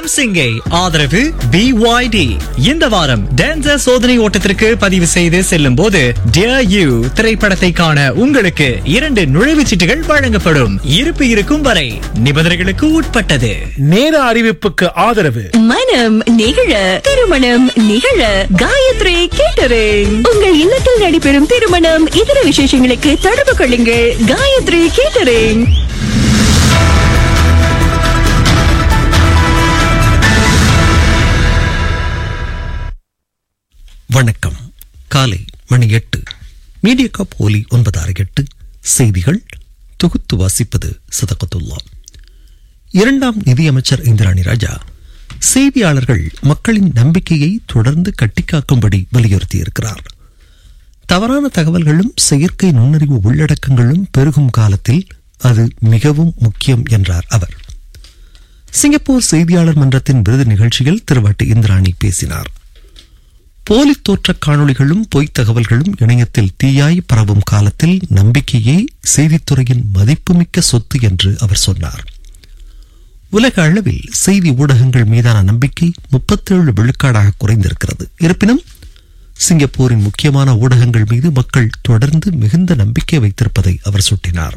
சிங்கை ஆதரவு பிஒய்டி இந்த வாரம் டான்சர் சோதனை ஓட்டத்திற்கு பதிவு செய்து செல்லும் போது டியர் யூ திரைப்படத்தை காண உங்களுக்கு இரண்டு நுழைவுச் சீட்டுகள் வழங்கப்படும் இருப்பு இருக்கும் வரை நிபந்தனைகளுக்கு உட்பட்டது நேர அறிவிப்புக்கு ஆதரவு மனம் நிகழ திருமணம் நிகழ காயத்ரி கேட்டரிங் உங்கள் இல்லத்தில் நடைபெறும் திருமணம் இதர விசேஷங்களுக்கு தொடர்பு கொள்ளுங்கள் காயத்ரி கேட்டரிங் வணக்கம் காலை மணி எட்டு மீடியா காப் ஒலி ஒன்பது ஆறு எட்டு செய்திகள் தொகுத்து வாசிப்பது சதகத்துல்லா இரண்டாம் நிதியமைச்சர் இந்திராணி ராஜா செய்தியாளர்கள் மக்களின் நம்பிக்கையை தொடர்ந்து கட்டிக்காக்கும்படி வலியுறுத்தியிருக்கிறார் தவறான தகவல்களும் செயற்கை நுண்ணறிவு உள்ளடக்கங்களும் பெருகும் காலத்தில் அது மிகவும் முக்கியம் என்றார் அவர் சிங்கப்பூர் செய்தியாளர் மன்றத்தின் விருது நிகழ்ச்சியில் திருவாட்டி இந்திராணி பேசினார் போலி தோற்ற காணொளிகளும் பொய்த் தகவல்களும் இணையத்தில் தீயாய் பரவும் காலத்தில் நம்பிக்கையே செய்தித்துறையின் மதிப்புமிக்க சொத்து என்று அவர் சொன்னார் உலக அளவில் செய்தி ஊடகங்கள் மீதான நம்பிக்கை முப்பத்தேழு விழுக்காடாக குறைந்திருக்கிறது இருப்பினும் சிங்கப்பூரின் முக்கியமான ஊடகங்கள் மீது மக்கள் தொடர்ந்து மிகுந்த நம்பிக்கை வைத்திருப்பதை அவர் சுட்டினார்